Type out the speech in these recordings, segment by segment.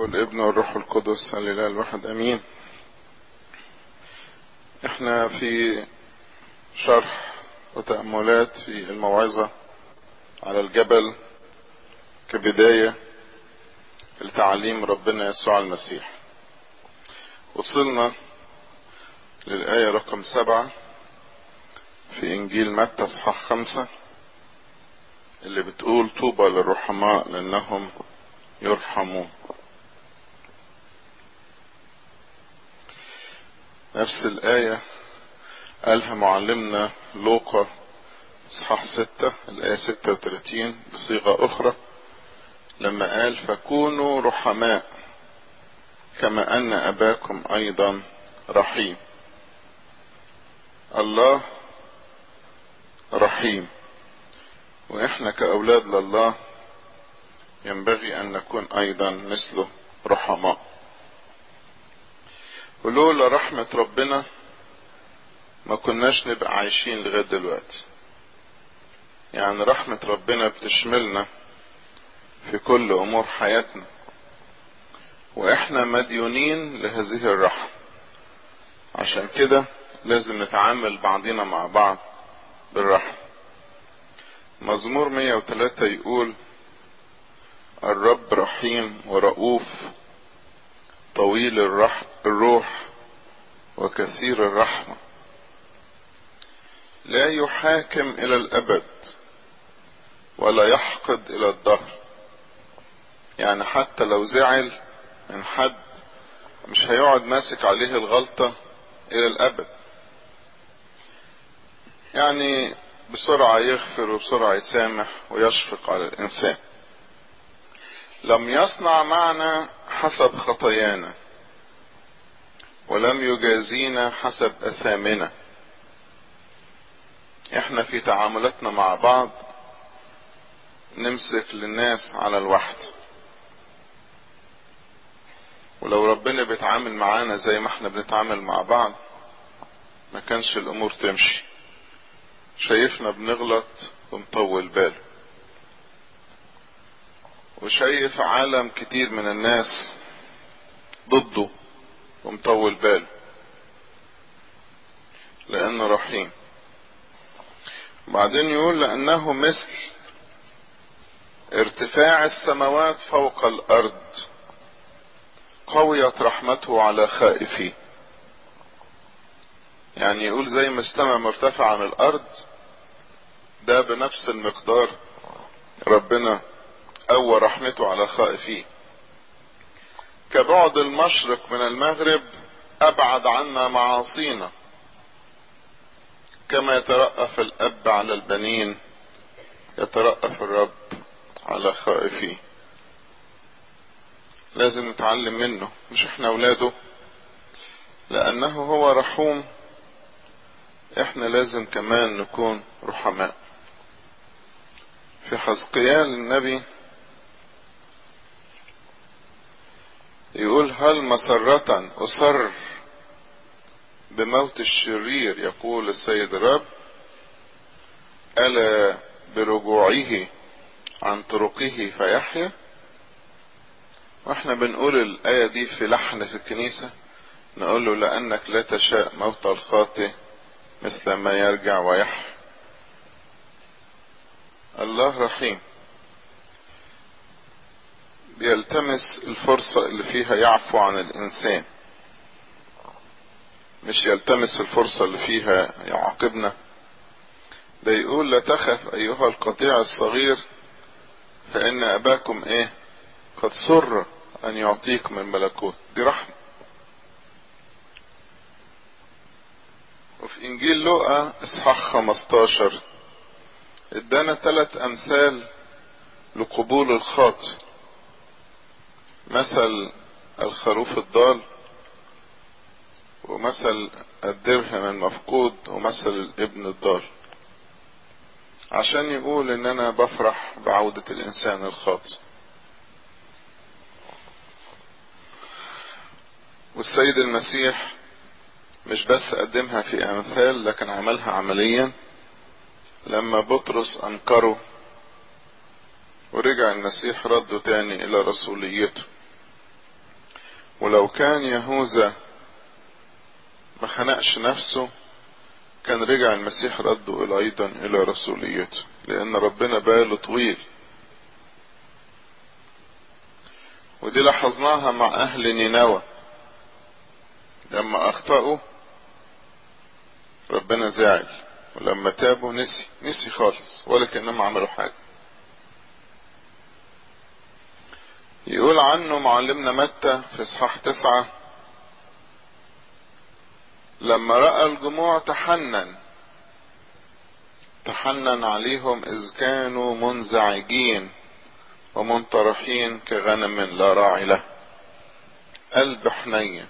والابن والروح القدس الاله الواحد امين احنا في شرح وتأملات في الموعظة على الجبل كبداية لتعليم ربنا يسوع المسيح وصلنا للآية رقم سبعة في إنجيل متى اصحاح خمسة اللي بتقول طوبى للرحماء لأنهم يرحمون نفس الآية قالها معلمنا لوقا اصحاح ستة الآية ستة وثلاثين بصيغة أخرى لما قال فكونوا رحماء كما أن أباكم أيضا رحيم الله رحيم وإحنا كأولاد لله ينبغي أن نكون أيضا مثله رحماء ولولا رحمة ربنا ما كناش نبقى عايشين لغاية دلوقتي يعني رحمة ربنا بتشملنا في كل أمور حياتنا وإحنا مديونين لهذه الرحمة عشان كده لازم نتعامل بعضنا مع بعض بالرحمة مزمور 103 يقول الرب رحيم ورؤوف طويل الرح الروح وكثير الرحمة لا يحاكم إلى الأبد ولا يحقد إلى الدهر يعني حتى لو زعل من حد مش هيقعد ماسك عليه الغلطة إلى الأبد يعني بسرعة يغفر وبسرعة يسامح ويشفق على الإنسان لم يصنع معنا حسب خطايانا ولم يجازينا حسب أثامنا احنا في تعاملاتنا مع بعض نمسك للناس على الوحد ولو ربنا بيتعامل معانا زي ما احنا بنتعامل مع بعض ما كانش الامور تمشي شايفنا بنغلط ومطول باله وشايف عالم كتير من الناس ضده ومطول باله لانه رحيم بعدين يقول لانه مثل ارتفاع السماوات فوق الارض قويت رحمته على خائفيه يعني يقول زي ما السماء مرتفع عن الارض ده بنفس المقدار ربنا قوى رحمته على خائفيه كبعد المشرق من المغرب ابعد عنا معاصينا كما يترأف الاب على البنين يترأف الرب على خائفيه لازم نتعلم منه مش احنا اولاده لانه هو رحوم احنا لازم كمان نكون رحماء في حزقيال النبي يقول هل مسرة أصر بموت الشرير يقول السيد الرب ألا برجوعه عن طرقه فيحيا واحنا بنقول الآية دي في لحن في الكنيسة نقول له لأنك لا تشاء موت الخاطئ مثل ما يرجع ويحيا الله رحيم بيلتمس الفرصة اللي فيها يعفو عن الإنسان مش يلتمس الفرصة اللي فيها يعاقبنا ده يقول لا تخف أيها القطيع الصغير فإن أباكم إيه قد سر أن يعطيكم الملكوت دي رحمة وفي إنجيل لوقا إصحاح 15 ادانا ثلاث أمثال لقبول الخاطئ مثل الخروف الضال ومثل الدرهم المفقود ومثل الابن الضال عشان يقول ان انا بفرح بعودة الانسان الخاطئ والسيد المسيح مش بس قدمها في امثال لكن عملها عمليا لما بطرس انكره ورجع المسيح رده تاني الى رسوليته ولو كان يهوذا ما خنقش نفسه كان رجع المسيح رده الى ايضا الى رسوليته لان ربنا باله طويل ودي لاحظناها مع اهل نينوى لما اخطأوا ربنا زعل ولما تابوا نسي نسي خالص ولا كانهم عملوا حاجه يقول عنه معلمنا متى في اصحاح تسعة لما رأى الجموع تحنن تحنن عليهم إذ كانوا منزعجين ومنطرحين كغنم لا راعي له قلب حنين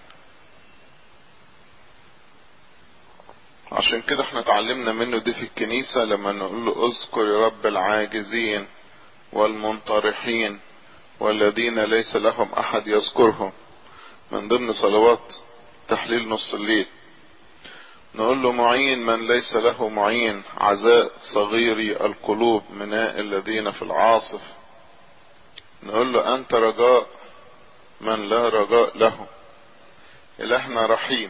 عشان كده احنا اتعلمنا منه دي في الكنيسة لما نقول له اذكر يا رب العاجزين والمنطرحين والذين ليس لهم احد يذكرهم من ضمن صلوات تحليل نص الليل نقول له معين من ليس له معين عزاء صغيري القلوب مناء الذين في العاصف نقول له انت رجاء من لا رجاء له الهنا رحيم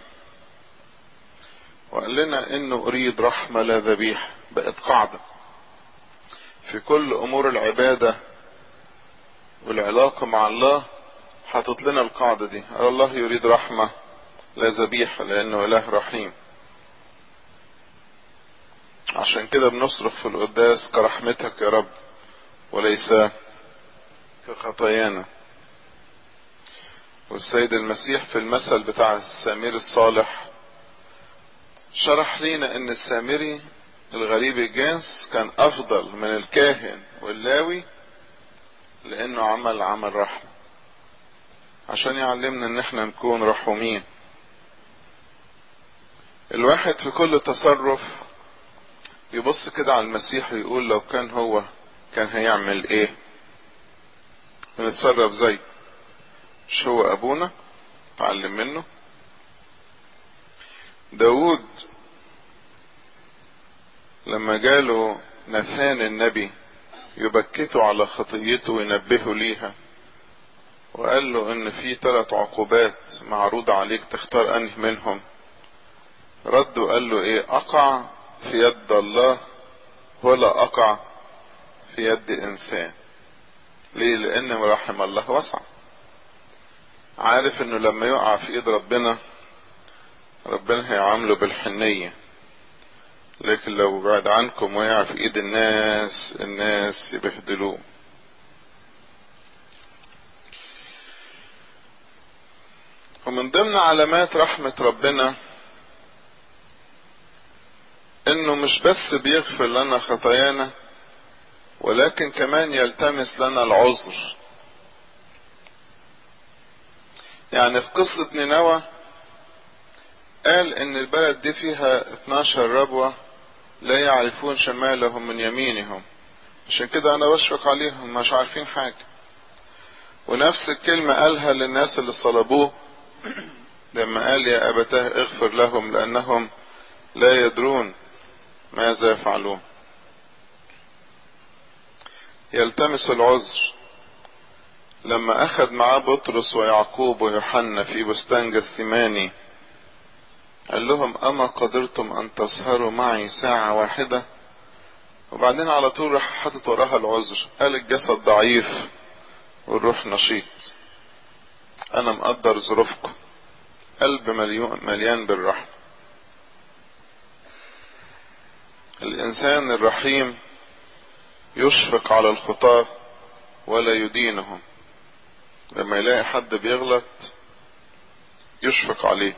وقال لنا انه اريد رحمة لا ذبيحة بقت قاعدة في كل امور العبادة والعلاقة مع الله حاطط لنا القاعدة دي قال الله يريد رحمة لا ذبيحة لانه اله رحيم عشان كده بنصرخ في القداس كرحمتك يا رب وليس كخطايانا والسيد المسيح في المثل بتاع السامري الصالح شرح لينا ان السامري الغريب الجنس كان افضل من الكاهن واللاوي لانه عمل عمل رحمة عشان يعلمنا ان احنا نكون رحومين الواحد في كل تصرف يبص كده على المسيح ويقول لو كان هو كان هيعمل ايه ونتصرف زي مش هو ابونا تعلم منه داود لما جاله نثان النبي يبكته على خطيته وينبهه ليها وقال له ان في ثلاث عقوبات معروضة عليك تختار انهي منهم رد وقال له ايه اقع في يد الله ولا اقع في يد انسان ليه لان رحم الله وسع عارف انه لما يقع في ايد ربنا ربنا هيعامله بالحنية لكن لو بعد عنكم وقع في ايد الناس الناس يبهدلوه ومن ضمن علامات رحمة ربنا انه مش بس بيغفر لنا خطايانا ولكن كمان يلتمس لنا العذر يعني في قصة نينوى قال ان البلد دي فيها 12 ربوة لا يعرفون شمالهم من يمينهم عشان كده انا بشفق عليهم مش عارفين حاجة ونفس الكلمة قالها للناس اللي صلبوه لما قال يا ابتاه اغفر لهم لانهم لا يدرون ماذا يفعلون يلتمس العذر لما اخذ معاه بطرس ويعقوب ويوحنا في بستان جثماني قال لهم اما قدرتم ان تسهروا معي ساعة واحدة وبعدين على طول راح حاطط وراها العذر قال الجسد ضعيف والروح نشيط انا مقدر ظروفكم قلب مليون مليان بالرحمة الانسان الرحيم يشفق على الخطاة ولا يدينهم لما يلاقي حد بيغلط يشفق عليه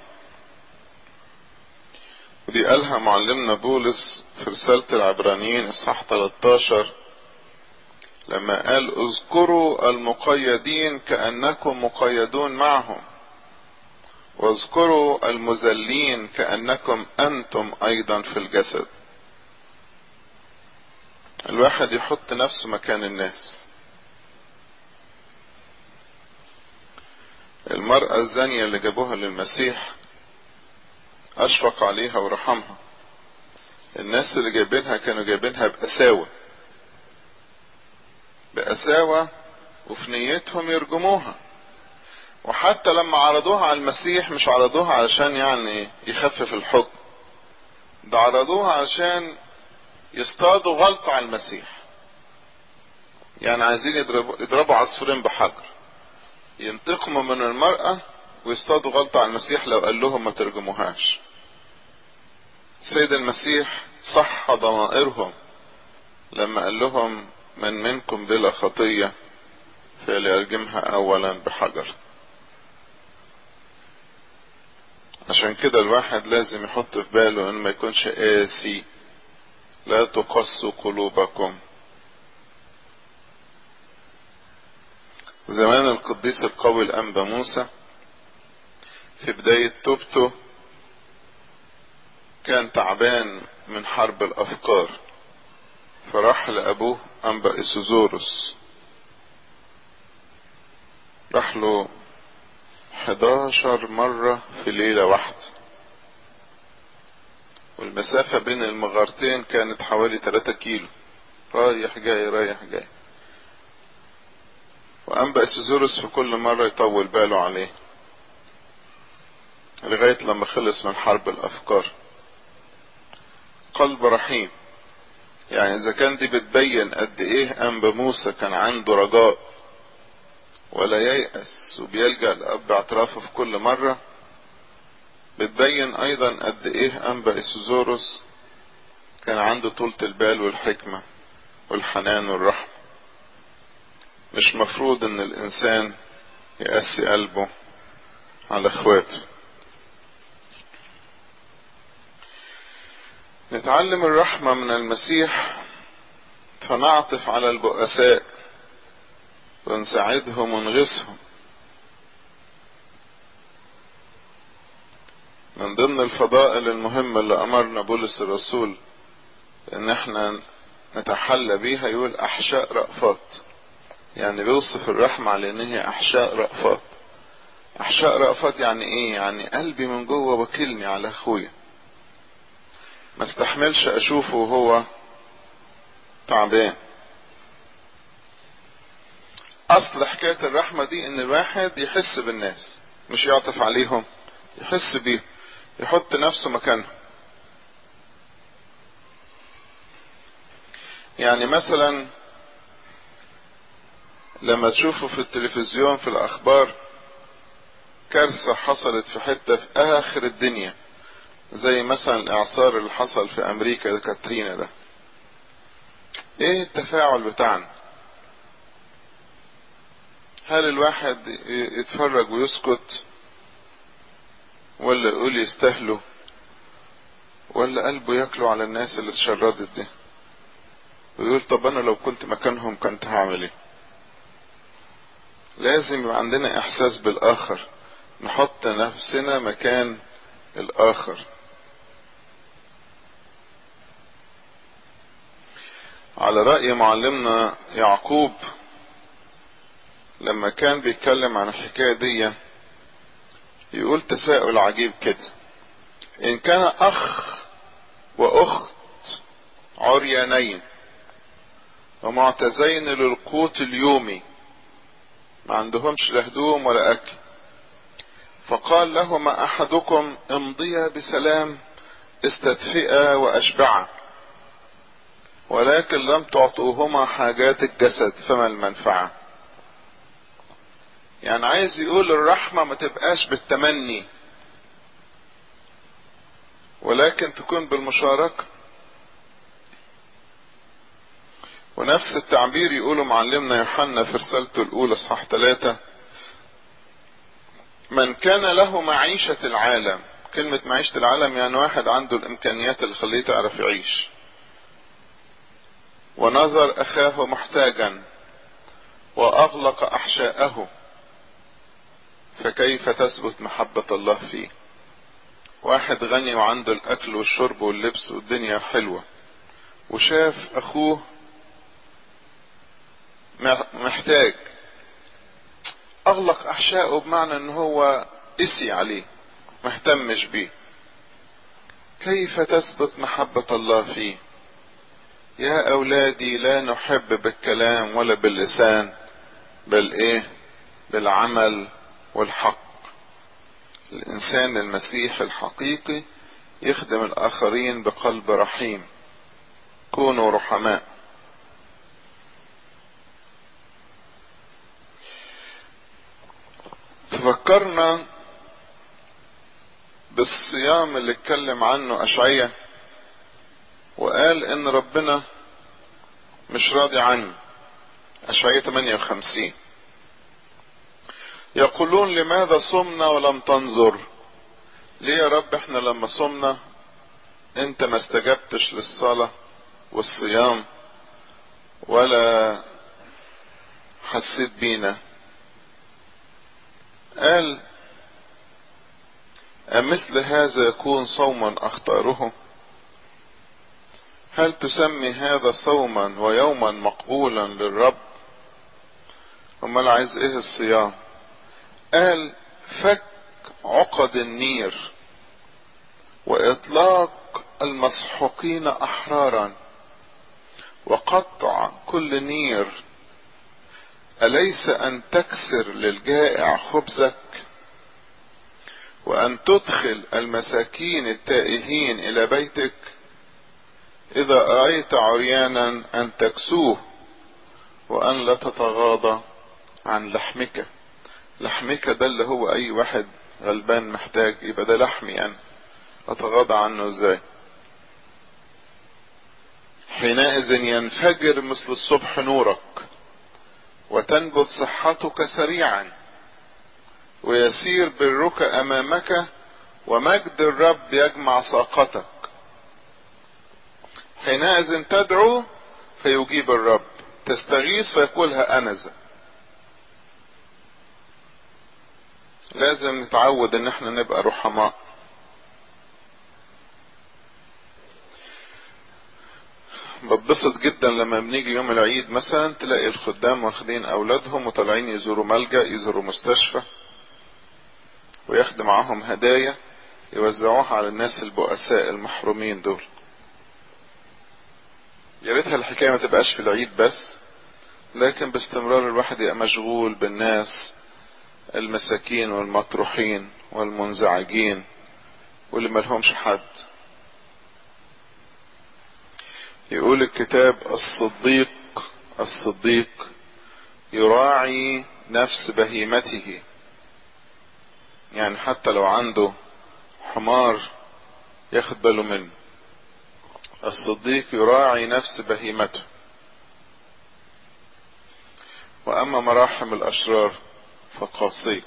ودي قالها معلمنا بولس في رسالة العبرانيين اصحاح 13 لما قال اذكروا المقيدين كأنكم مقيدون معهم واذكروا المذلين كأنكم أنتم أيضا في الجسد الواحد يحط نفسه مكان الناس المرأة الزانية اللي جابوها للمسيح أشفق عليها ورحمها الناس اللي جايبينها كانوا جايبينها بقساوة بقساوة وفي نيتهم يرجموها وحتى لما عرضوها على المسيح مش عرضوها علشان يعني يخفف الحكم ده عرضوها علشان يصطادوا غلطة على المسيح يعني عايزين يضربوا, يضربوا عصفورين بحجر ينتقموا من المرأة ويصطادوا غلطة على المسيح لو قال لهم ما ترجموهاش سيد المسيح صح ضمائرهم لما قال لهم من منكم بلا خطية فليرجمها اولا بحجر عشان كده الواحد لازم يحط في باله ان ما يكونش قاسي لا تقسوا قلوبكم زمان القديس القوي الانبا موسى في بداية توبته كان تعبان من حرب الافكار فراح لابوه انبا اسوزورس راح له 11 مرة في ليلة واحدة والمسافة بين المغارتين كانت حوالي 3 كيلو رايح جاي رايح جاي وأنبأ سيزورس في كل مرة يطول باله عليه لغاية لما خلص من حرب الأفكار قلب رحيم يعني إذا كان دي بتبين قد إيه أنبا موسى كان عنده رجاء ولا ييأس وبيلجأ لأب اعترافه في كل مرة بتبين أيضا قد إيه أنبا إسوزوروس كان عنده طولة البال والحكمة والحنان والرحمة مش مفروض ان الانسان يقسي قلبه على اخواته نتعلم الرحمة من المسيح فنعطف على البؤساء ونساعدهم ونغيثهم من ضمن الفضائل المهمة اللي أمرنا بولس الرسول إن احنا نتحلى بيها يقول أحشاء رأفات يعني بيوصف الرحمة على إن هي أحشاء رأفات أحشاء رأفات يعني إيه؟ يعني قلبي من جوه وكلني على أخويا ما استحملش أشوفه وهو تعبان أصل حكاية الرحمة دي إن الواحد يحس بالناس مش يعطف عليهم يحس بيهم يحط نفسه مكانهم يعني مثلا لما تشوفوا في التلفزيون في الاخبار كارثة حصلت في حتة في اخر الدنيا زي مثلا الاعصار اللي حصل في امريكا ده كاترينا ده ايه التفاعل بتاعنا هل الواحد يتفرج ويسكت ولا يقول يستاهلوا ولا قلبه ياكله على الناس اللي اتشردت دي ويقول طب انا لو كنت مكانهم كنت هعمل ايه لازم يبقى عندنا احساس بالاخر نحط نفسنا مكان الاخر على رأي معلمنا يعقوب لما كان بيتكلم عن الحكاية دي يقول تساؤل عجيب كده ان كان اخ واخت عريانين ومعتزين للقوت اليومي ما عندهمش لا هدوم ولا اكل فقال لهما احدكم امضيا بسلام استدفئا واشبعا ولكن لم تعطوهما حاجات الجسد فما المنفعه يعني عايز يقول الرحمة ما تبقاش بالتمني ولكن تكون بالمشاركة ونفس التعبير يقوله معلمنا يوحنا في رسالته الأولى صح ثلاثة من كان له معيشة العالم كلمة معيشة العالم يعني واحد عنده الإمكانيات اللي خليه تعرف يعيش ونظر أخاه محتاجا وأغلق أحشاءه فكيف تثبت محبة الله فيه واحد غني وعنده الاكل والشرب واللبس والدنيا حلوة وشاف اخوه محتاج اغلق احشائه بمعنى ان هو قسي عليه مهتمش بيه كيف تثبت محبة الله فيه يا اولادي لا نحب بالكلام ولا باللسان بل ايه بالعمل والحق الإنسان المسيح الحقيقي يخدم الآخرين بقلب رحيم كونوا رحماء تفكرنا بالصيام اللي اتكلم عنه أشعية وقال ان ربنا مش راضي عنه أشعية 58 يقولون لماذا صمنا ولم تنظر ليه يا رب احنا لما صمنا انت ما استجبتش للصلاة والصيام ولا حسيت بينا قال أمثل هذا يكون صوما أختاره هل تسمي هذا صوما ويوما مقبولا للرب امال عايز ايه الصيام قال فك عقد النير واطلاق المسحوقين احرارا وقطع كل نير اليس ان تكسر للجائع خبزك وان تدخل المساكين التائهين الى بيتك اذا رايت عريانا ان تكسوه وان لا تتغاضى عن لحمك لحمك ده اللي هو اي واحد غلبان محتاج يبقى ده لحمي انا اتغاضى عنه ازاي حينئذ ينفجر مثل الصبح نورك وتنبت صحتك سريعا ويسير برك امامك ومجد الرب يجمع ساقتك حينئذ تدعو فيجيب الرب تستغيث فيقولها انذا لازم نتعود ان احنا نبقى رحماء بتبسط جدا لما بنيجي يوم العيد مثلا تلاقي الخدام واخدين اولادهم وطالعين يزوروا ملجأ يزوروا مستشفى وياخدوا معاهم هدايا يوزعوها على الناس البؤساء المحرومين دول يا ريتها الحكايه ما تبقاش في العيد بس لكن باستمرار الواحد يبقى مشغول بالناس المساكين والمطروحين والمنزعجين واللي ملهمش حد يقول الكتاب الصديق الصديق يراعي نفس بهيمته يعني حتى لو عنده حمار ياخد باله منه الصديق يراعي نفس بهيمته واما مراحم الاشرار فقاسيه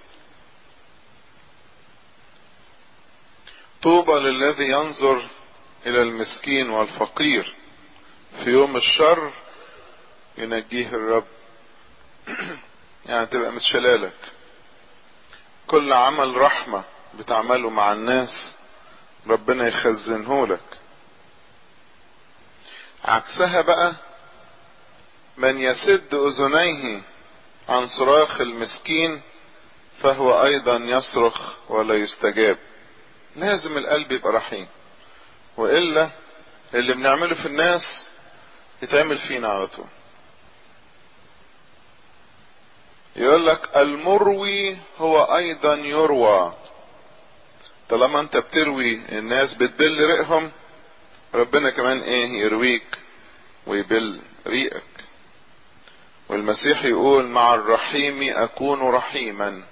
طوبى للذي ينظر الى المسكين والفقير في يوم الشر ينجيه الرب يعني تبقى متشلالك كل عمل رحمة بتعمله مع الناس ربنا يخزنه لك عكسها بقى من يسد اذنيه عن صراخ المسكين فهو ايضا يصرخ ولا يستجاب لازم القلب يبقى رحيم والا اللي بنعمله في الناس يتعمل فينا على طول يقول لك المروي هو ايضا يروى طالما انت بتروي الناس بتبل ريقهم ربنا كمان ايه يرويك ويبل ريقك والمسيح يقول مع الرحيم اكون رحيما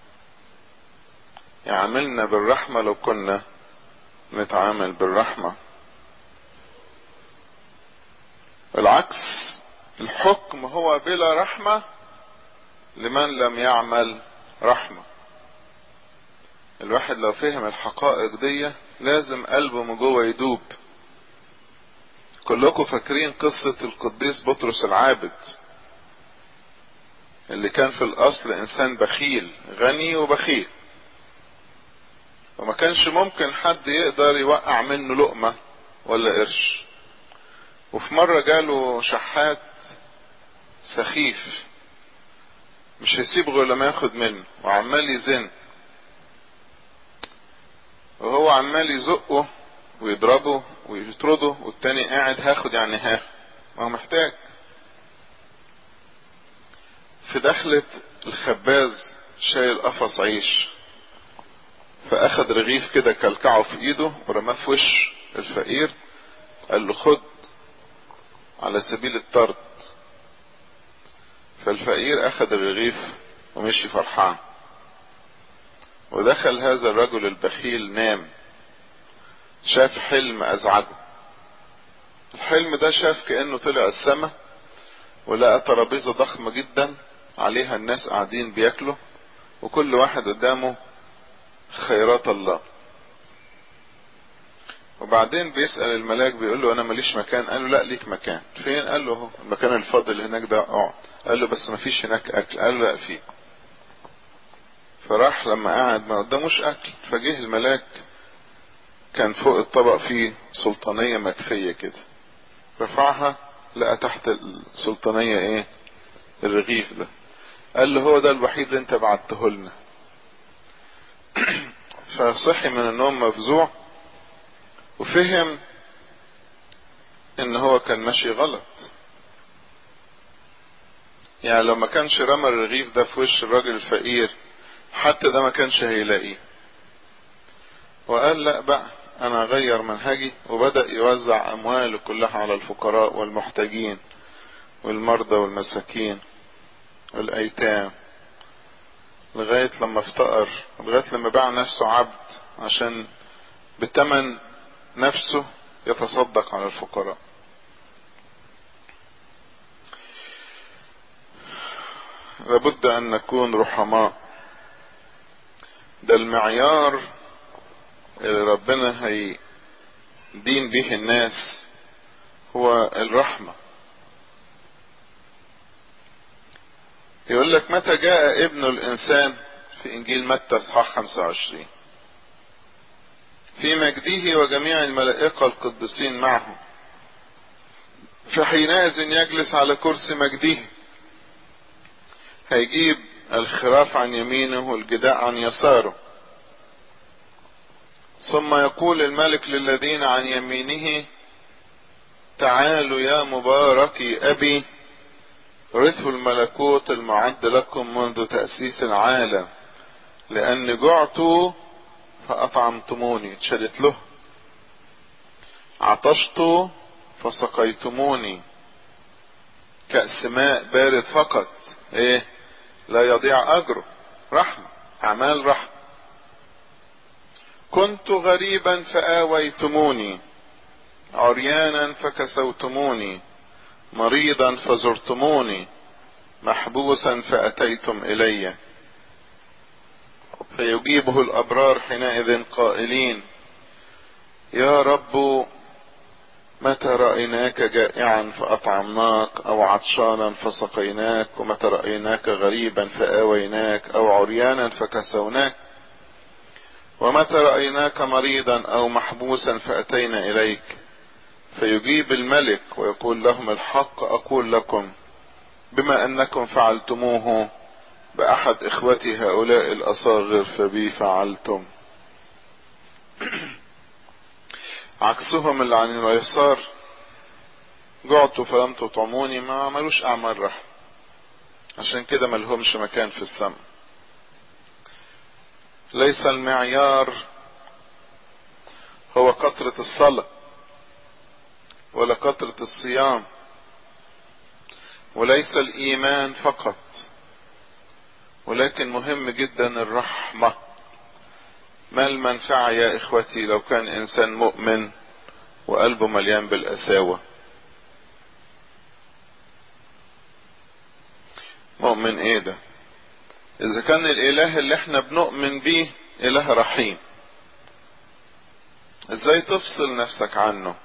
يعاملنا بالرحمة لو كنا نتعامل بالرحمة العكس الحكم هو بلا رحمة لمن لم يعمل رحمة الواحد لو فهم الحقائق دي لازم قلبه من جوه يدوب كلكم فاكرين قصة القديس بطرس العابد اللي كان في الاصل انسان بخيل غني وبخيل وما كانش ممكن حد يقدر يوقع منه لقمة ولا قرش وفي مرة جاله شحات سخيف مش هيسيب غير لما ياخد منه وعمال يزن وهو عمال يزقه ويضربه ويطرده والتاني قاعد هاخد يعني هاخد ما هو محتاج في دخلة الخباز شايل قفص عيش فاخد رغيف كده كلكعه في ايده ورماه في وش الفقير قال له خد على سبيل الطرد فالفقير اخد الرغيف ومشي فرحان ودخل هذا الرجل البخيل نام شاف حلم ازعجه الحلم ده شاف كأنه طلع السماء ولقى ترابيزة ضخمة جدا عليها الناس قاعدين بياكلوا وكل واحد قدامه خيرات الله وبعدين بيسأل الملاك بيقول له انا ماليش مكان قال له لا ليك مكان فين قال له اهو المكان الفاضل هناك ده اقعد قال له بس مفيش هناك اكل قال له لا فيه فراح لما قعد ما قداموش اكل فجه الملاك كان فوق الطبق فيه سلطانية مكفية كده رفعها لقى تحت السلطانية ايه الرغيف ده قال له هو ده الوحيد اللي انت بعته لنا فصحي من النوم مفزوع وفهم ان هو كان ماشي غلط يعني لو ما كانش رمى الرغيف ده في وش الراجل الفقير حتى ده ما كانش هيلاقيه وقال لا بقى انا اغير منهجي وبدأ يوزع امواله كلها على الفقراء والمحتاجين والمرضى والمساكين والايتام لغاية لما افتقر لغاية لما باع نفسه عبد عشان بتمن نفسه يتصدق على الفقراء لابد ان نكون رحماء ده المعيار اللي ربنا هيدين به الناس هو الرحمة يقول لك متى جاء ابن الانسان في انجيل متى اصحاح 25 في مجده وجميع الملائكة القديسين معه فحينئذ يجلس على كرسي مجده هيجيب الخراف عن يمينه والجداء عن يساره ثم يقول الملك للذين عن يمينه تعالوا يا مباركي أبي رثوا الملكوت المعد لكم منذ تأسيس العالم لأن جعت فأطعمتموني اتشالت له عطشت فسقيتموني كأس ماء بارد فقط ايه لا يضيع اجره رحمة اعمال رحمة كنت غريبا فآويتموني عريانا فكسوتموني مريضا فزرتموني محبوسا فأتيتم إلي فيجيبه الأبرار حينئذ قائلين يا رب متى رأيناك جائعا فأطعمناك أو عطشانا فسقيناك ومتى رأيناك غريبا فآويناك أو عريانا فكسوناك ومتى رأيناك مريضا أو محبوسا فأتينا إليك فيجيب الملك ويقول لهم الحق أقول لكم بما أنكم فعلتموه بأحد إخوتي هؤلاء الأصاغر فبي فعلتم عكسهم اللي عن اليسار جعت فلم تطعموني ما عملوش أعمال رحم عشان كده ملهمش مكان في السماء ليس المعيار هو كثرة الصلاة ولا كثرة الصيام وليس الإيمان فقط ولكن مهم جدا الرحمة ما المنفعة يا إخوتي لو كان إنسان مؤمن وقلبه مليان بالقساوة مؤمن إيه ده إذا كان الإله اللي احنا بنؤمن بيه إله رحيم إزاي تفصل نفسك عنه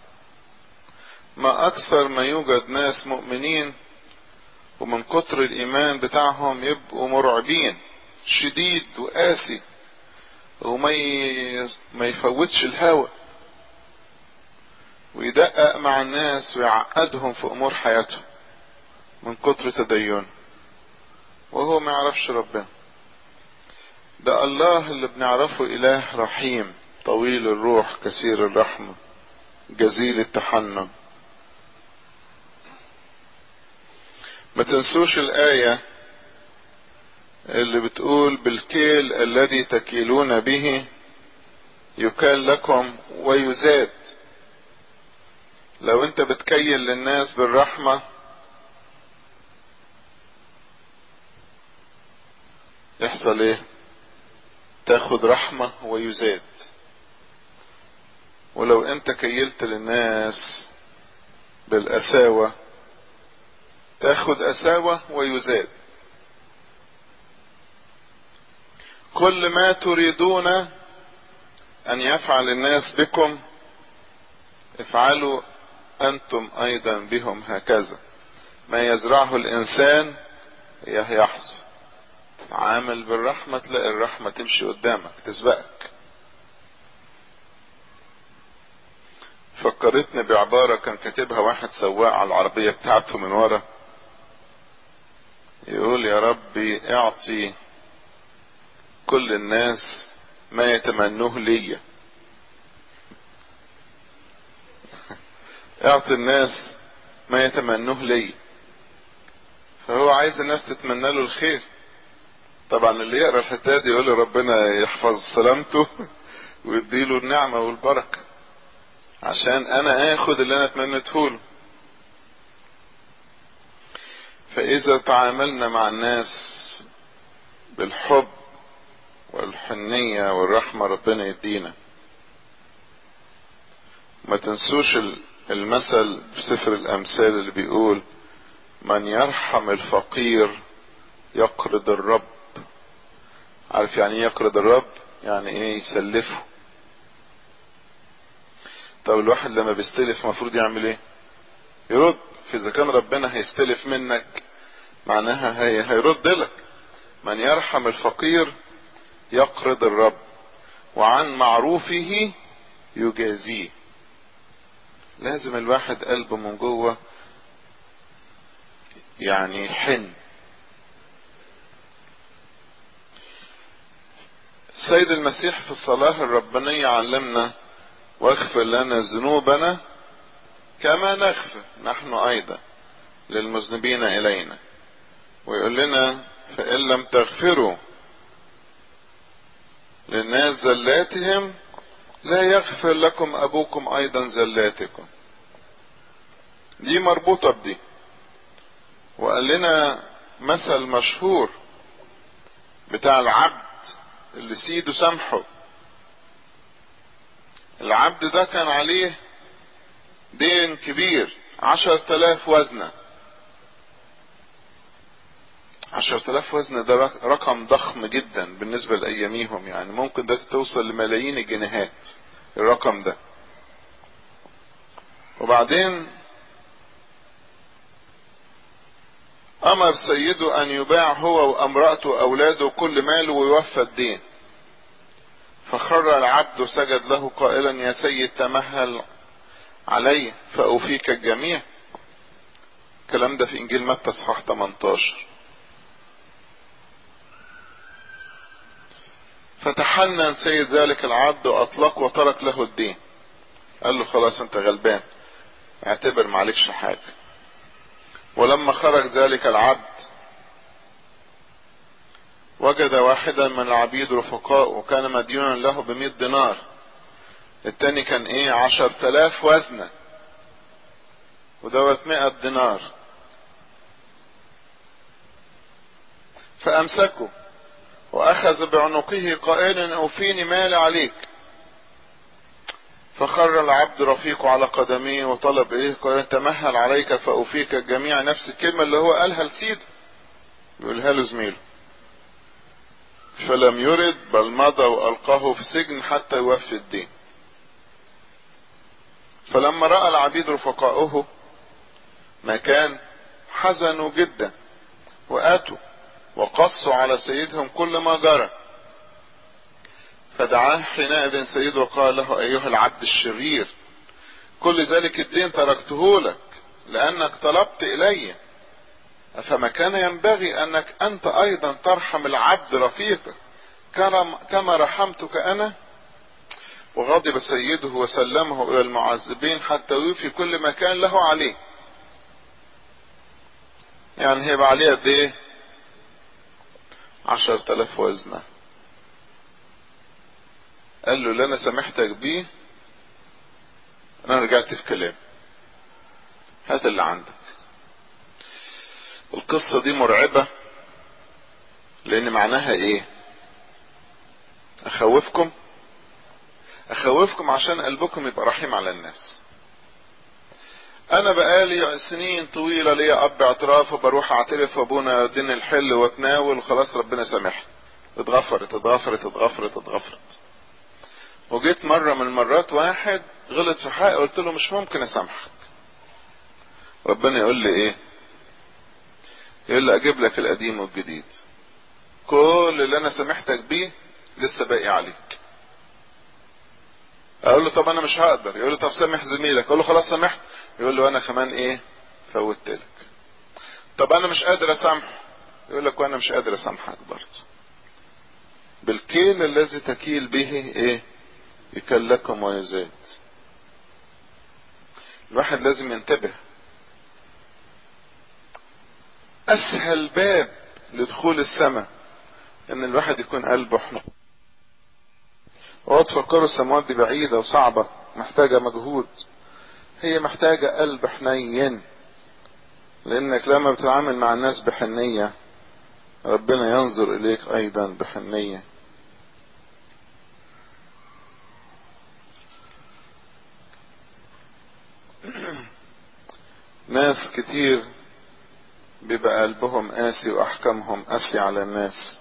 ما أكثر ما يوجد ناس مؤمنين ومن كتر الإيمان بتاعهم يبقوا مرعبين شديد وقاسي وما ما يفوتش الهوى ويدقق مع الناس ويعقدهم في أمور حياتهم من كتر تدينه وهو ما يعرفش ربنا ده الله اللي بنعرفه إله رحيم طويل الروح كثير الرحمة جزيل التحنن ما تنسوش الآية اللي بتقول بالكيل الذي تكيلون به يكال لكم ويزاد لو انت بتكيل للناس بالرحمة يحصل ايه تاخد رحمة ويزاد ولو انت كيلت للناس بالأساوة تاخد أساوة ويزاد كل ما تريدون أن يفعل الناس بكم افعلوا أنتم أيضا بهم هكذا ما يزرعه الإنسان يحصل عامل بالرحمة تلاقي الرحمة تمشي قدامك تسبقك فكرتني بعبارة كان كاتبها واحد سواق على العربية بتاعته من ورا يقول يا ربي اعطي كل الناس ما يتمنوه ليا اعطي الناس ما يتمنوه لي فهو عايز الناس تتمنى له الخير طبعا اللي يقرا الحته دي يقول ربنا يحفظ سلامته ويديله النعمه والبركه عشان انا اخد اللي انا اتمنيته له فاذا تعاملنا مع الناس بالحب والحنيه والرحمه ربنا يدينا ما تنسوش المثل في سفر الامثال اللي بيقول من يرحم الفقير يقرض الرب عارف يعني ايه يقرض الرب يعني ايه يسلفه طب الواحد لما بيستلف المفروض يعمل ايه يرد فاذا كان ربنا هيستلف منك معناها هي هيرد لك من يرحم الفقير يقرض الرب وعن معروفه يجازيه لازم الواحد قلبه من جوه يعني حن سيد المسيح في الصلاة الربانية علمنا واغفر لنا ذنوبنا كما نغفر نحن أيضا للمذنبين إلينا ويقول لنا فإن لم تغفروا للناس زلاتهم لا يغفر لكم أبوكم أيضا زلاتكم دي مربوطة بدي وقال لنا مثل مشهور بتاع العبد اللي سيده سامحه العبد ده كان عليه دين كبير عشر تلاف وزنة عشر تلاف وزنة ده رقم ضخم جدا بالنسبة لأياميهم يعني ممكن ده توصل لملايين الجنيهات الرقم ده وبعدين امر سيده ان يباع هو وامرأته واولاده كل ماله ويوفى الدين فخر العبد وسجد له قائلا يا سيد تمهل علي فأوفيك الجميع الكلام ده في انجيل متى اصحاح 18 فتحنن سيد ذلك العبد واطلق وترك له الدين قال له خلاص انت غلبان اعتبر معلكش حاجه ولما خرج ذلك العبد وجد واحدا من العبيد رفقاء وكان مديونا له بمئة دينار التاني كان ايه عشر تلاف وزنة ودوت مئة دينار فامسكه واخذ بعنقه قائلا اوفيني مالي عليك فخر العبد رفيقه على قدميه وطلب ايه قال تمهل عليك فاوفيك الجميع نفس الكلمة اللي هو قالها لسيده يقولها له زميله فلم يرد بل مضى والقاه في سجن حتى يوفي الدين فلما راى العبيد رفقاؤه ما كان حزنوا جدا واتوا وقصوا على سيدهم كل ما جرى فدعاه حينئذ سيد وقال له ايها العبد الشرير كل ذلك الدين تركته لك لانك طلبت الي فما كان ينبغي انك انت ايضا ترحم العبد رفيقك كما رحمتك انا وغضب سيده وسلمه الى المعذبين حتى يوفي كل ما كان له عليه يعني هيبقى عليه قد ايه عشر تلاف وزنة قال له اللي انا سامحتك بيه انا رجعت في كلام هات اللي عندك القصة دي مرعبة لان معناها ايه اخوفكم اخوفكم عشان قلبكم يبقى رحيم على الناس انا بقالي سنين طويلة ليا اب اعتراف وبروح اعترف وابونا دين الحل واتناول وخلاص ربنا سامحني اتغفرت اتغفرت اتغفرت اتغفرت وجيت مرة من المرات واحد غلط في حقي قلت له مش ممكن اسامحك ربنا يقول لي ايه يقول لي اجيب لك القديم والجديد كل اللي انا سامحتك بيه لسه باقي عليك اقول له طب انا مش هقدر يقول له طب سامح زميلك اقول له خلاص سامحت يقول له انا كمان ايه فوتت لك طب انا مش قادر اسامحه يقول لك وانا مش قادر اسامحك برضه بالكيل الذي تكيل به ايه يكلكم ويزاد الواحد لازم ينتبه اسهل باب لدخول السماء ان الواحد يكون قلبه حنون اوعوا تفكروا السماوات دي بعيدة وصعبة محتاجة مجهود هي محتاجة قلب حنين لانك لما بتتعامل مع الناس بحنية ربنا ينظر اليك ايضا بحنية ناس كتير بيبقى قلبهم قاسي واحكامهم قاسي على الناس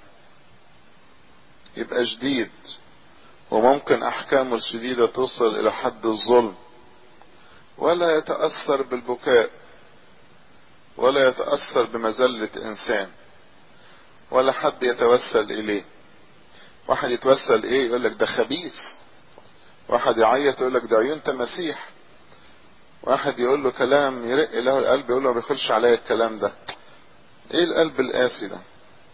يبقى شديد وممكن احكامه الشديدة توصل الى حد الظلم ولا يتأثر بالبكاء ولا يتأثر بمذلة انسان ولا حد يتوسل اليه واحد يتوسل ايه يقول لك ده خبيث واحد يعيط يقول لك ده عيون تماسيح واحد يقول له كلام يرق له القلب يقول له ما بيخلش عليا الكلام ده ايه القلب القاسي ده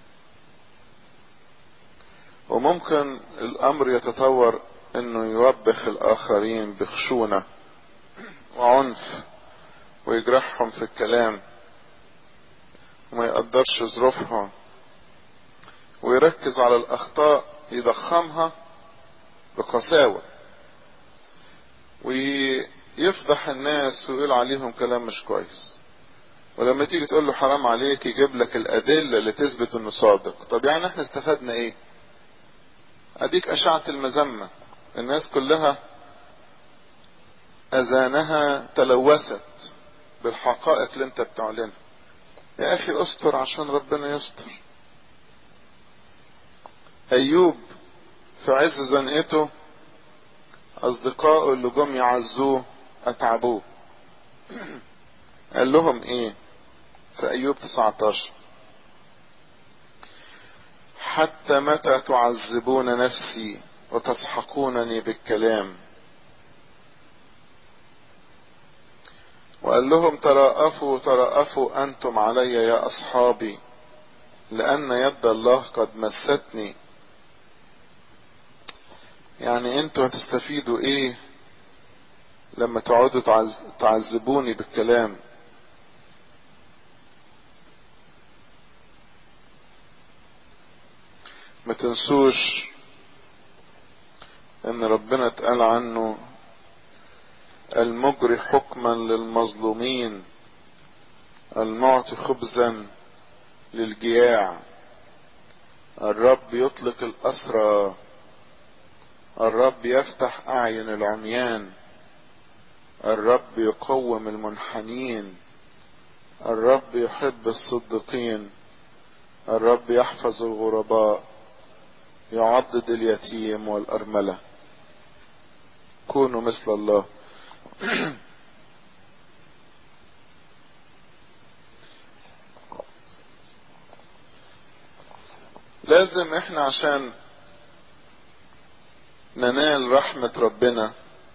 وممكن الامر يتطور انه يوبخ الاخرين بخشونة وعنف ويجرحهم في الكلام وما يقدرش ظروفهم ويركز على الاخطاء يضخمها بقساوة ويفضح الناس ويقول عليهم كلام مش كويس ولما تيجي تقول له حرام عليك يجيب لك الادلة اللي تثبت انه صادق طب يعني احنا استفدنا ايه اديك اشعت المذمة الناس كلها اذانها تلوثت بالحقائق اللي انت بتعلنها يا اخي استر عشان ربنا يستر ايوب في عز زنقته اصدقائه اللي جم يعزوه اتعبوه قال لهم ايه في ايوب 19 حتى متى تعذبون نفسي وتسحقونني بالكلام وقال لهم تراءفوا تراءفوا انتم علي يا اصحابي لان يد الله قد مستني يعني انتوا هتستفيدوا ايه لما تقعدوا تعز... تعذبوني بالكلام ما تنسوش ان ربنا اتقال عنه المجري حكما للمظلومين المعطي خبزا للجياع الرب يطلق الأسرى الرب يفتح أعين العميان الرب يقوم المنحنين الرب يحب الصديقين الرب يحفظ الغرباء يعضد اليتيم والأرملة كونوا مثل الله لازم احنا عشان ننال رحمة ربنا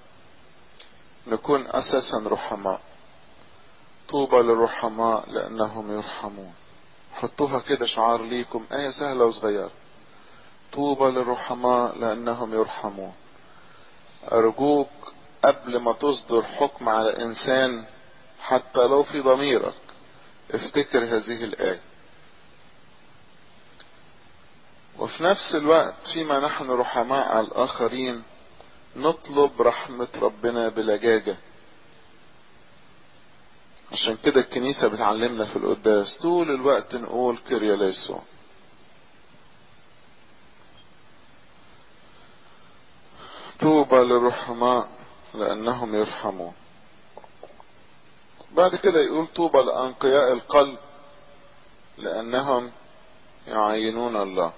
نكون اساسا رحماء طوبى للرحماء لانهم يرحمون حطوها كده شعار ليكم ايه سهلة وصغيرة طوبى للرحماء لانهم يرحمون ارجوك قبل ما تصدر حكم على انسان حتى لو في ضميرك افتكر هذه الايه وفي نفس الوقت فيما نحن رحماء على الآخرين نطلب رحمة ربنا بلجاجة عشان كده الكنيسة بتعلمنا في القداس طول الوقت نقول كريا ليسون طوبى للرحماء لأنهم يرحمون بعد كده يقول طوبى لأنقياء القلب لأنهم يعينون الله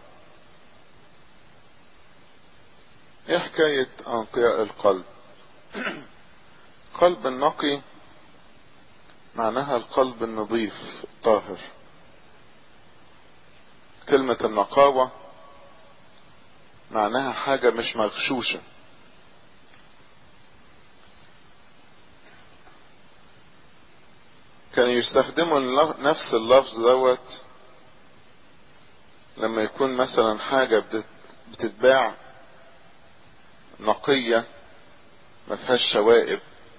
ايه حكاية أنقياء القلب قلب النقي معناها القلب النظيف الطاهر كلمة النقاوة معناها حاجة مش مغشوشة كانوا يستخدموا نفس اللفظ دوت لما يكون مثلا حاجة بتتباع نقية ما فيهاش شوائب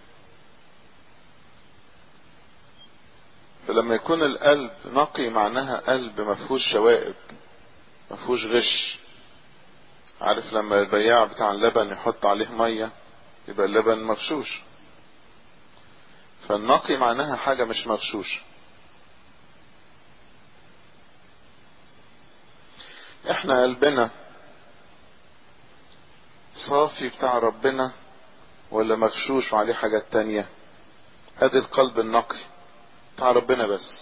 فلما يكون القلب نقي معناها قلب ما فيهوش شوائب ما فيهوش غش عارف لما البياع بتاع اللبن يحط عليه مية يبقى اللبن مغشوش فالنقي معناها حاجة مش مغشوش احنا قلبنا صافي بتاع ربنا ولا مغشوش وعليه حاجات تانية ادي القلب النقي بتاع ربنا بس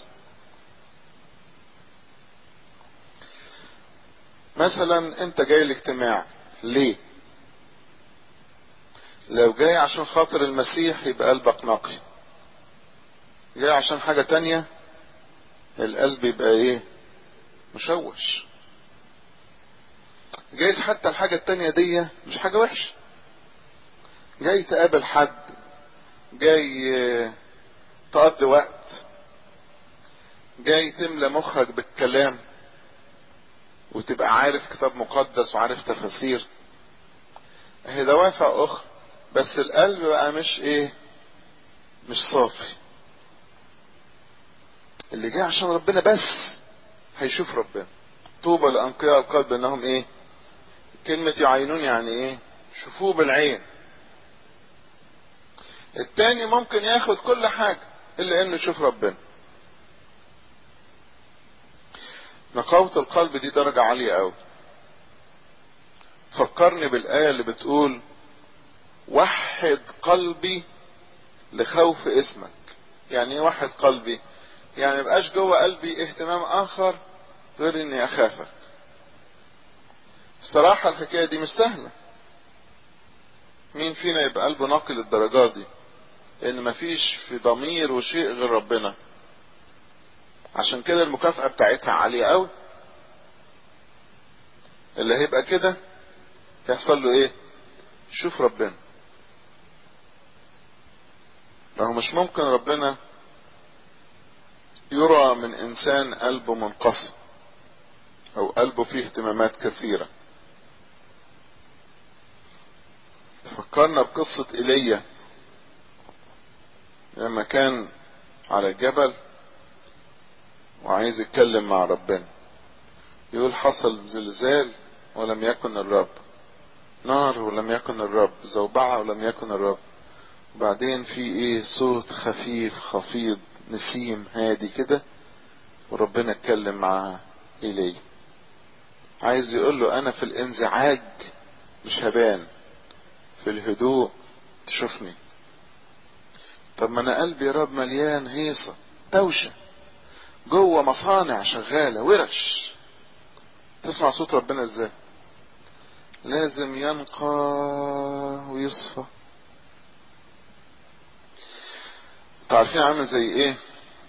مثلا انت جاي الاجتماع ليه لو جاي عشان خاطر المسيح يبقى قلبك نقي جاي عشان حاجة تانية القلب يبقى ايه مشوش جايز حتى الحاجة التانية دي مش حاجة وحشة جاي تقابل حد جاي تقضي وقت جاي تملى مخك بالكلام وتبقى عارف كتاب مقدس وعارف تفاسير هي دوافع اخرى بس القلب بقى مش ايه مش صافي اللي جاي عشان ربنا بس هيشوف ربنا طوبى لانقياء القلب انهم ايه كلمة يعينون يعني ايه شوفوه بالعين التاني ممكن ياخد كل حاجة الا انه يشوف ربنا نقاوة القلب دي درجة عالية قوي فكرني بالآية اللي بتقول وحد قلبي لخوف اسمك يعني ايه وحد قلبي يعني مبقاش جوه قلبي اهتمام اخر غير اني اخافك بصراحة الحكاية دي مش سهلة مين فينا يبقى قلبه نقي للدرجات دي ان مفيش في ضمير وشيء غير ربنا عشان كده المكافأة بتاعتها عالية قوي اللي هيبقى كده يحصل له ايه شوف ربنا ما هو مش ممكن ربنا يرى من انسان قلبه منقسم او قلبه فيه اهتمامات كثيرة تفكرنا بقصة ايليا لما كان على الجبل وعايز يتكلم مع ربنا يقول حصل زلزال ولم يكن الرب نار ولم يكن الرب زوبعة ولم يكن الرب وبعدين في ايه صوت خفيف خفيض نسيم هادي كده وربنا اتكلم مع ايليا عايز يقول له انا في الانزعاج مش هبان في الهدوء تشوفني طب ما انا قلبي يا رب مليان هيصة دوشة جوه مصانع شغالة ورش تسمع صوت ربنا ازاي لازم ينقى ويصفى تعرفين عامل زي ايه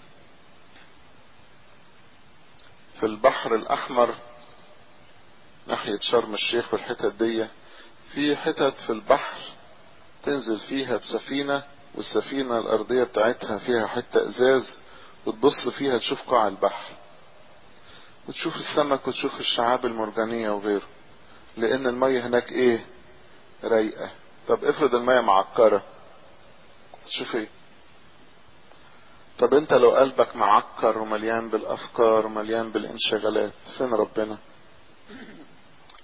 في البحر الاحمر ناحية شرم الشيخ والحتت دي في حتت في البحر تنزل فيها بسفينة والسفينة الارضية بتاعتها فيها حتة ازاز وتبص فيها تشوف قاع البحر وتشوف السمك وتشوف الشعاب المرجانية وغيره لان المية هناك ايه رايقة طب افرض المية معكرة تشوف ايه طب انت لو قلبك معكر ومليان بالافكار ومليان بالانشغالات فين ربنا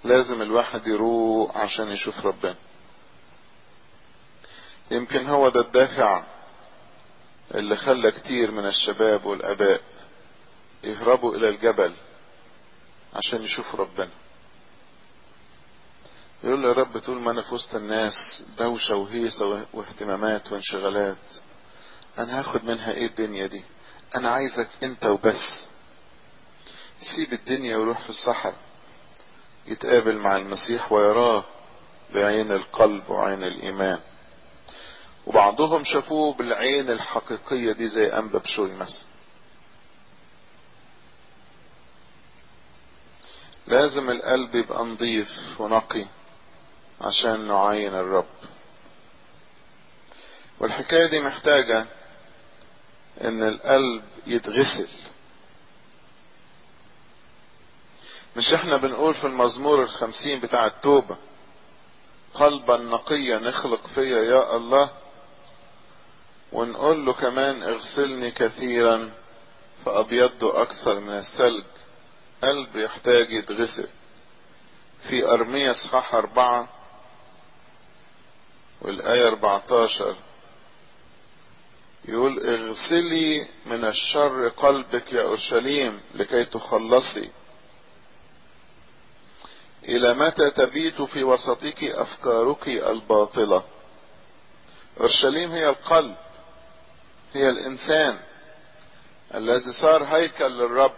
لازم الواحد يروق عشان يشوف ربنا يمكن هو ده الدافع اللي خلى كتير من الشباب والاباء يهربوا الى الجبل عشان يشوفوا ربنا يقول له يا رب طول ما انا في وسط الناس دوشة وهيصة واهتمامات وانشغالات انا هاخد منها ايه الدنيا دي انا عايزك انت وبس يسيب الدنيا ويروح في الصحراء يتقابل مع المسيح ويراه بعين القلب وعين الايمان وبعضهم شافوه بالعين الحقيقية دي زي انبا بشوي مثلا لازم القلب يبقى نظيف ونقي عشان نعاين الرب والحكاية دي محتاجة ان القلب يتغسل مش احنا بنقول في المزمور الخمسين بتاع التوبة قلبا نقيا نخلق فيا يا الله ونقول له كمان اغسلني كثيرا فابيض اكثر من الثلج قلب يحتاج يتغسل في ارمية اصحاح اربعة والاية 14 يقول اغسلي من الشر قلبك يا اورشليم لكي تخلصي الى متى تبيت في وسطك افكارك الباطلة اورشليم هي القلب هي الانسان الذي صار هيكل للرب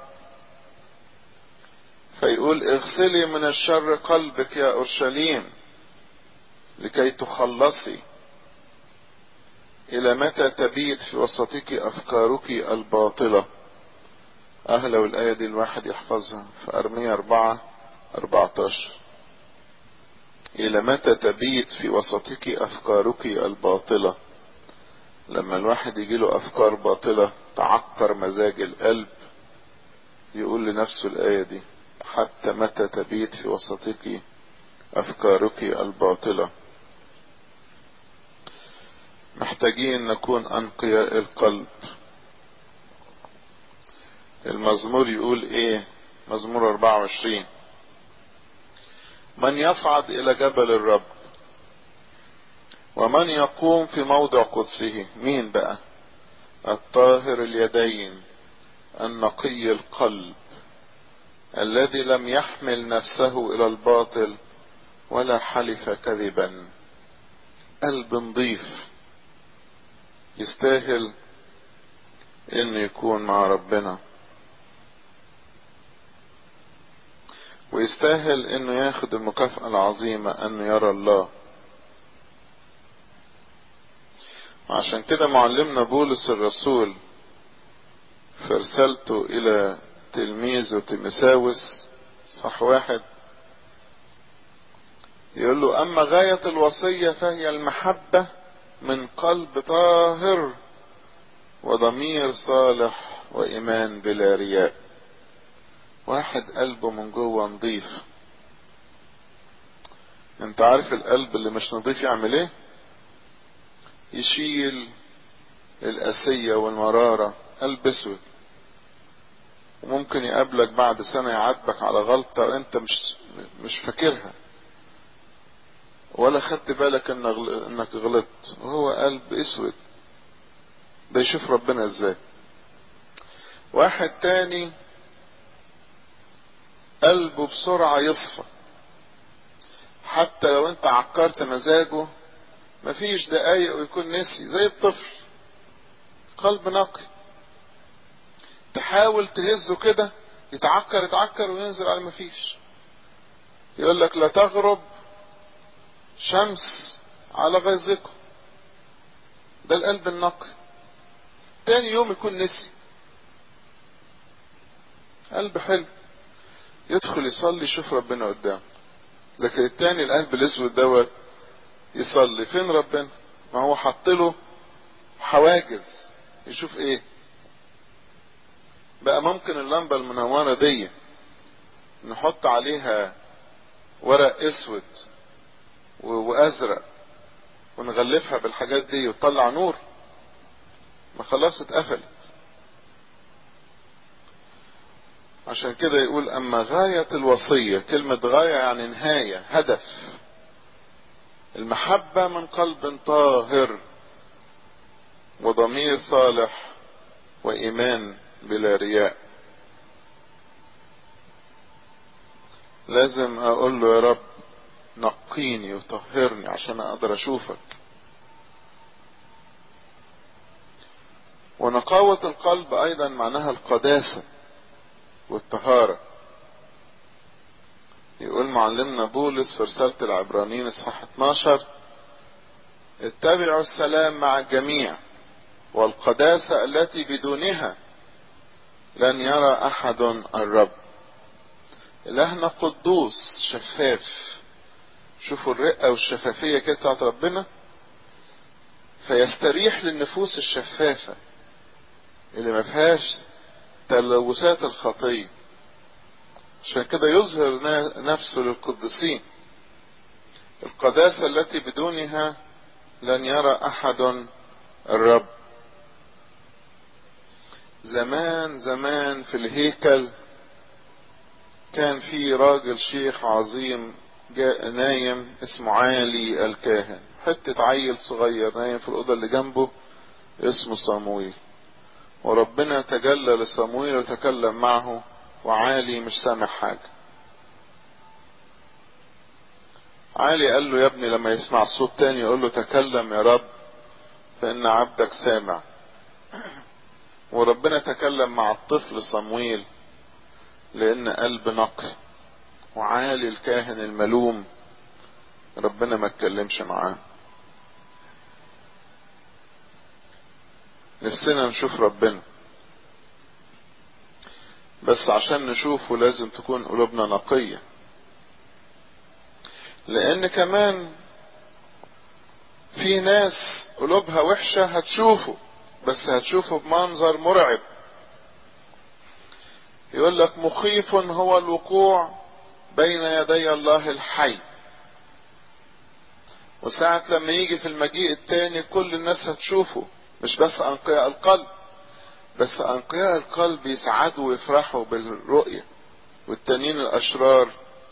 فيقول اغسلي من الشر قلبك يا اورشليم لكي تخلصي الى متى تبيت في وسطك افكارك الباطلة اهلا والاية دي الواحد يحفظها في ارمية اربعة اربعتاشر الى متى تبيت في وسطك افكارك الباطلة لما الواحد يجيله افكار باطلة تعكر مزاج القلب يقول لنفسه الاية دي حتى متى تبيت في وسطك افكارك الباطلة محتاجين نكون انقياء القلب المزمور يقول ايه مزمور 24 من يصعد الى جبل الرب ومن يقوم في موضع قدسه مين بقى الطاهر اليدين النقي القلب الذي لم يحمل نفسه الى الباطل ولا حلف كذبا قلب نظيف يستاهل انه يكون مع ربنا ويستاهل انه ياخد المكافأة العظيمة انه يرى الله عشان كده معلمنا بولس الرسول في رسالته الى تلميذه تيمساوس صح واحد يقول له اما غاية الوصية فهي المحبة من قلب طاهر وضمير صالح وايمان بلا رياء واحد قلبه من جوه نظيف انت عارف القلب اللي مش نظيف يعمل ايه يشيل القاسية والمرارة قلب اسود وممكن يقابلك بعد سنة يعاتبك على غلطة وانت مش مش فاكرها ولا خدت بالك انك غلطت وهو قلب اسود ده يشوف ربنا ازاي واحد تاني قلبه بسرعة يصفى حتى لو انت عكرت مزاجه مفيش دقايق ويكون نسي زي الطفل قلب نقي تحاول تهزه كده يتعكر يتعكر وينزل على مفيش يقول لك لا تغرب شمس على غيظكم ده القلب النقي تاني يوم يكون نسي قلب حلو يدخل يصلي يشوف ربنا قدامه لكن التاني القلب الاسود دوت يصلي فين ربنا ما هو حط له حواجز يشوف ايه بقى ممكن اللمبة المنورة دي نحط عليها ورق اسود وازرق ونغلفها بالحاجات دي وتطلع نور ما خلاص اتقفلت عشان كده يقول اما غاية الوصية كلمة غاية يعني نهاية هدف المحبة من قلب طاهر وضمير صالح وإيمان بلا رياء لازم أقول له يا رب نقيني وطهرني عشان أقدر أشوفك ونقاوة القلب أيضا معناها القداسة والطهارة يقول معلمنا بولس في رسالة العبرانيين اصحاح 12 اتبعوا السلام مع الجميع والقداسة التي بدونها لن يرى أحد الرب إلهنا قدوس شفاف شوفوا الرقة والشفافية كده بتاعت ربنا فيستريح للنفوس الشفافة اللي ما فيهاش تلوثات الخطية عشان كده يظهر نفسه للقديسين القداسة التي بدونها لن يرى أحد الرب زمان زمان في الهيكل كان في راجل شيخ عظيم جاء نايم اسمه عالي الكاهن حتة عيل صغير نايم في الأوضة اللي جنبه اسمه صامويل وربنا تجلى لصامويل وتكلم معه وعالي مش سامع حاجة عالي قال له يا ابني لما يسمع الصوت تاني يقول له تكلم يا رب فإن عبدك سامع وربنا تكلم مع الطفل صمويل لأن قلب نقي وعالي الكاهن الملوم ربنا ما اتكلمش معاه نفسنا نشوف ربنا بس عشان نشوفه لازم تكون قلوبنا نقية لان كمان في ناس قلوبها وحشة هتشوفه بس هتشوفه بمنظر مرعب يقول لك مخيف هو الوقوع بين يدي الله الحي وساعة لما يجي في المجيء التاني كل الناس هتشوفه مش بس أنقياء القلب بس أنقياء القلب يسعدوا ويفرحوا بالرؤية والتانيين الأشرار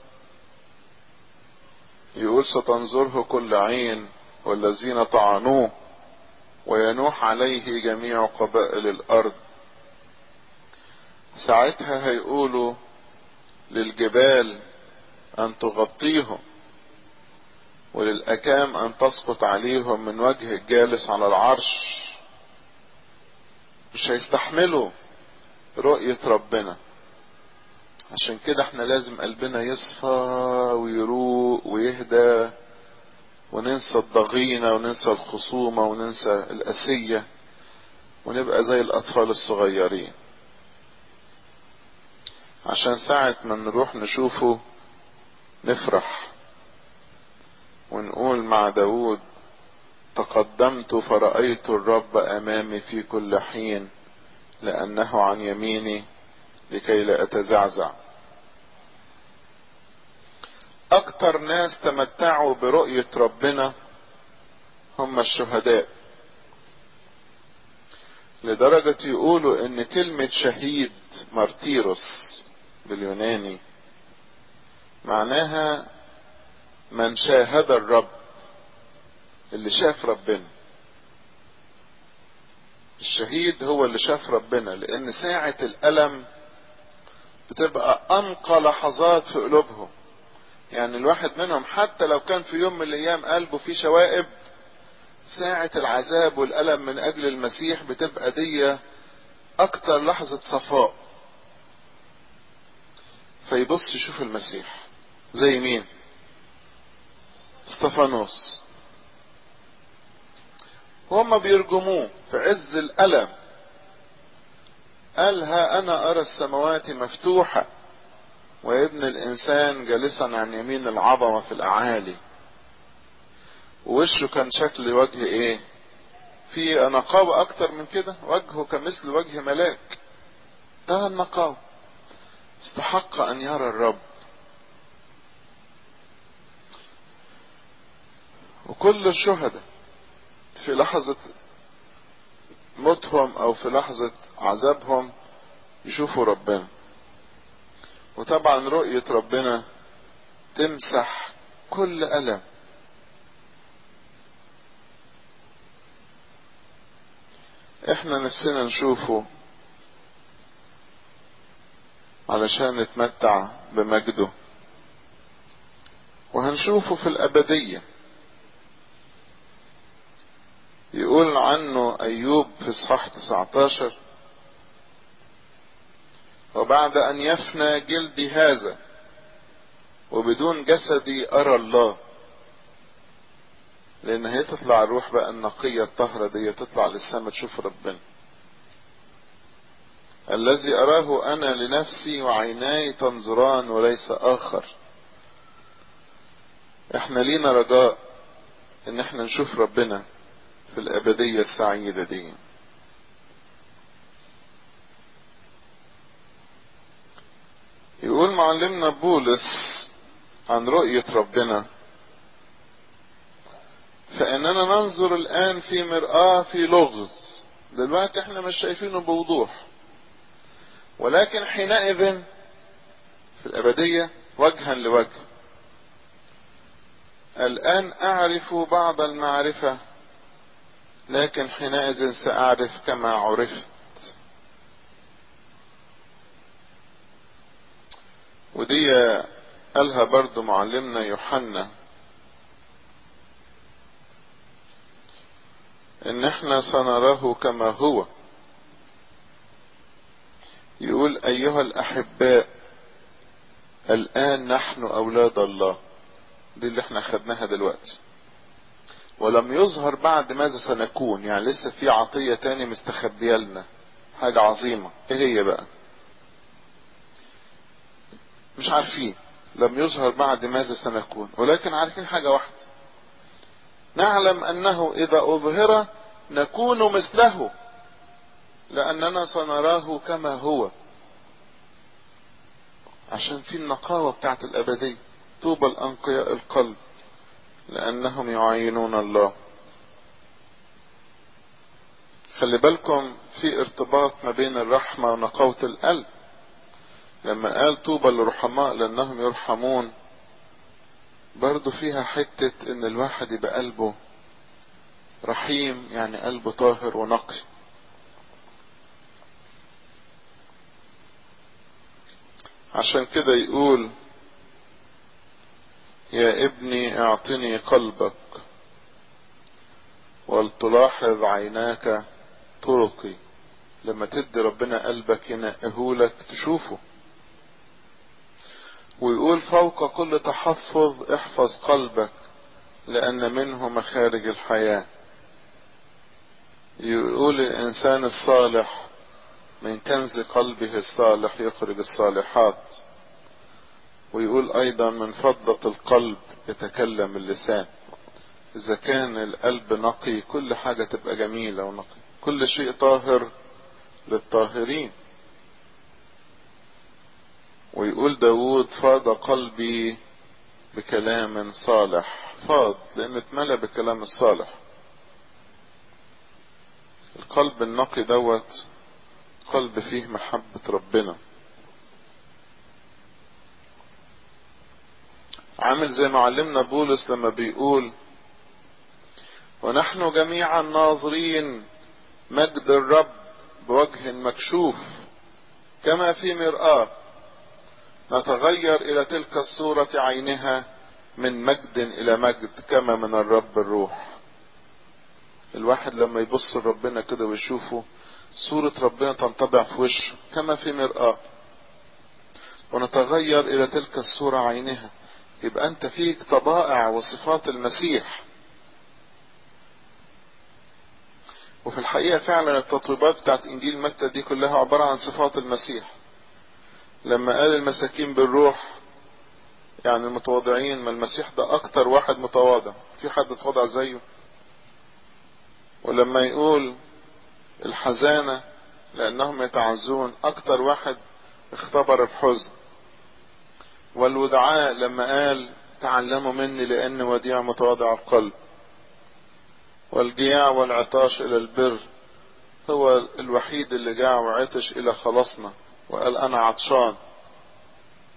يقول ستنظره كل عين والذين طعنوه وينوح عليه جميع قبائل الأرض ساعتها هيقولوا للجبال أن تغطيهم وللأكام أن تسقط عليهم من وجه الجالس على العرش مش هيستحملوا رؤية ربنا عشان كده احنا لازم قلبنا يصفى ويروق ويهدى وننسى الضغينة وننسى الخصومة وننسى الأسية ونبقى زي الأطفال الصغيرين عشان ساعة ما نروح نشوفه نفرح ونقول مع داود تقدمت فرأيت الرب أمامي في كل حين لأنه عن يميني لكي لا أتزعزع أكتر ناس تمتعوا برؤية ربنا هم الشهداء لدرجة يقولوا ان كلمة شهيد مارتيروس باليوناني معناها من شاهد الرب اللي شاف ربنا الشهيد هو اللي شاف ربنا لان ساعة الالم بتبقى انقى لحظات في قلوبهم يعني الواحد منهم حتى لو كان في يوم من الايام قلبه فيه شوائب ساعة العذاب والألم من أجل المسيح بتبقى دي أكتر لحظة صفاء فيبص يشوف المسيح زي مين استفانوس وهم بيرجموه في عز الألم قال ها أنا أرى السماوات مفتوحة وابن الإنسان جالسا عن يمين العظمة في الأعالي ووشه كان شكل وجه ايه في نقاوة اكتر من كده وجهه كمثل وجه ملاك ده النقاوة استحق ان يرى الرب وكل الشهداء في لحظة موتهم او في لحظة عذابهم يشوفوا ربنا وطبعا رؤية ربنا تمسح كل ألم احنا نفسنا نشوفه علشان نتمتع بمجده وهنشوفه في الأبدية يقول عنه أيوب في إصحاح 19 وبعد أن يفنى جلدي هذا وبدون جسدي أرى الله لأن هي تطلع الروح بقى النقية الطهرة دي تطلع للسماء تشوف ربنا الذي أراه أنا لنفسي وعيناي تنظران وليس آخر احنا لينا رجاء ان احنا نشوف ربنا في الأبدية السعيدة دي يقول معلمنا بولس عن رؤية ربنا فإننا ننظر الآن في مرآة في لغز دلوقتي احنا مش شايفينه بوضوح ولكن حينئذ في الأبدية وجها لوجه الآن أعرف بعض المعرفة لكن حينئذ سأعرف كما عرفت ودي قالها برضو معلمنا يوحنا ان احنا سنراه كما هو يقول ايها الاحباء الان نحن اولاد الله دي اللي احنا خدناها دلوقتي ولم يظهر بعد ماذا سنكون يعني لسه في عطية تاني مستخبية لنا حاجة عظيمة ايه هي بقى مش عارفين لم يظهر بعد ماذا سنكون ولكن عارفين حاجة واحدة نعلم انه اذا اظهر نكون مثله لاننا سنراه كما هو عشان في النقاوة بتاعت الابدية طوبى الانقياء القلب لانهم يعينون الله خلي بالكم في ارتباط ما بين الرحمة ونقاوة القلب لما قال طوبى للرحماء لانهم يرحمون برضو فيها حتة ان الواحد يبقى قلبه رحيم يعني قلبه طاهر ونقي عشان كده يقول يا ابني اعطني قلبك ولتلاحظ عيناك طرقي لما تدي ربنا قلبك ينقهولك تشوفه ويقول فوق كل تحفظ احفظ قلبك لأن منه مخارج الحياة يقول الإنسان الصالح من كنز قلبه الصالح يخرج الصالحات ويقول أيضا من فضلة القلب يتكلم اللسان إذا كان القلب نقي كل حاجة تبقى جميلة ونقي كل شيء طاهر للطاهرين ويقول داود فاض قلبي بكلام صالح فاض لأنه اتملى بالكلام الصالح القلب النقي دوت قلب فيه محبة ربنا عامل زي ما علمنا بولس لما بيقول ونحن جميعا ناظرين مجد الرب بوجه مكشوف كما في مرآة نتغير الى تلك الصورة عينها من مجد الى مجد كما من الرب الروح الواحد لما يبص لربنا كده ويشوفه صورة ربنا تنطبع في وشه كما في مرآة ونتغير الى تلك الصورة عينها يبقى انت فيك طبائع وصفات المسيح وفي الحقيقة فعلا التطويبات بتاعت انجيل متى دي كلها عبارة عن صفات المسيح لما قال المساكين بالروح يعني المتواضعين ما المسيح ده اكتر واحد متواضع في حد اتواضع زيه ولما يقول الحزانة لانهم يتعزون اكتر واحد اختبر الحزن والودعاء لما قال تعلموا مني لان وديع متواضع القلب والجياع والعطاش الى البر هو الوحيد اللي جاع وعطش الى خلاصنا وقال انا عطشان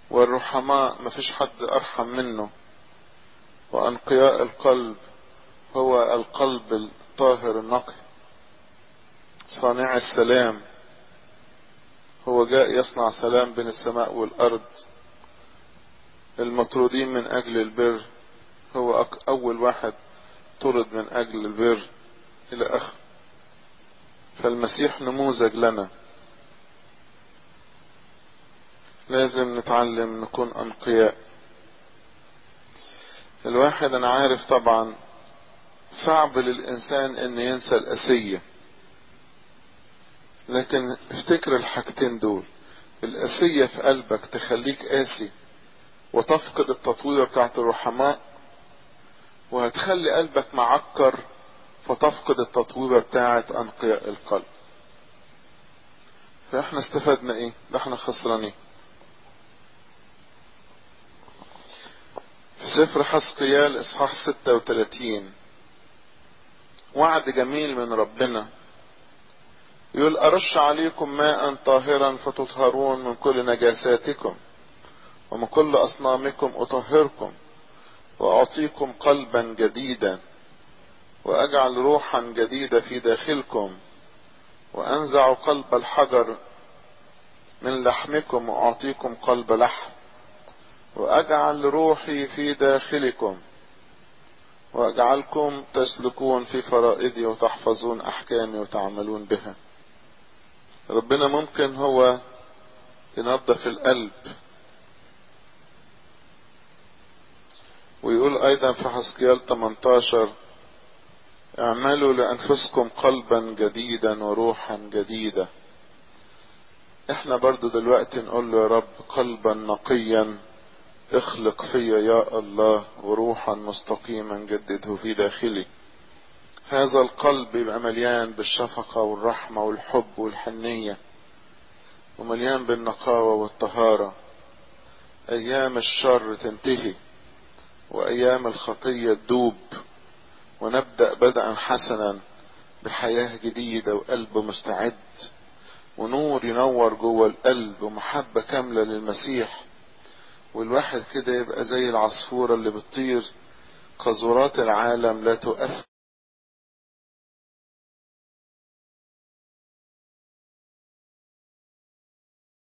والرحماء مفيش حد ارحم منه وانقياء القلب هو القلب الطاهر النقي صانع السلام هو جاء يصنع سلام بين السماء والارض المطرودين من اجل البر هو اول واحد طرد من اجل البر الى اخر فالمسيح نموذج لنا لازم نتعلم نكون انقياء الواحد انا عارف طبعا صعب للانسان ان ينسى الاسية لكن افتكر الحاجتين دول الاسية في قلبك تخليك قاسي وتفقد التطوير بتاعت الرحماء وهتخلي قلبك معكر فتفقد التطويبة بتاعت انقياء القلب فاحنا استفدنا ايه ده احنا خسرانين في سفر حسقيال اصحاح 36 وعد جميل من ربنا يقول ارش عليكم ماء طاهرا فتطهرون من كل نجاساتكم ومن كل اصنامكم اطهركم واعطيكم قلبا جديدا واجعل روحا جديدة في داخلكم وانزع قلب الحجر من لحمكم واعطيكم قلب لحم واجعل روحي في داخلكم واجعلكم تسلكون في فرائدي وتحفظون احكامي وتعملون بها ربنا ممكن هو ينظف القلب ويقول ايضا في حسكيال 18 اعملوا لانفسكم قلبا جديدا وروحا جديدة احنا برضو دلوقتي نقول له يا رب قلبا نقيا اخلق فيا يا الله وروحا مستقيما جدده في داخلي هذا القلب يبقى مليان بالشفقة والرحمة والحب والحنية ومليان بالنقاوة والطهارة ايام الشر تنتهي وايام الخطية تدوب ونبدأ بدءا حسنا بحياة جديدة وقلب مستعد ونور ينور جوه القلب ومحبة كاملة للمسيح والواحد كده يبقى زي العصفورة اللي بتطير قذورات العالم لا تؤثر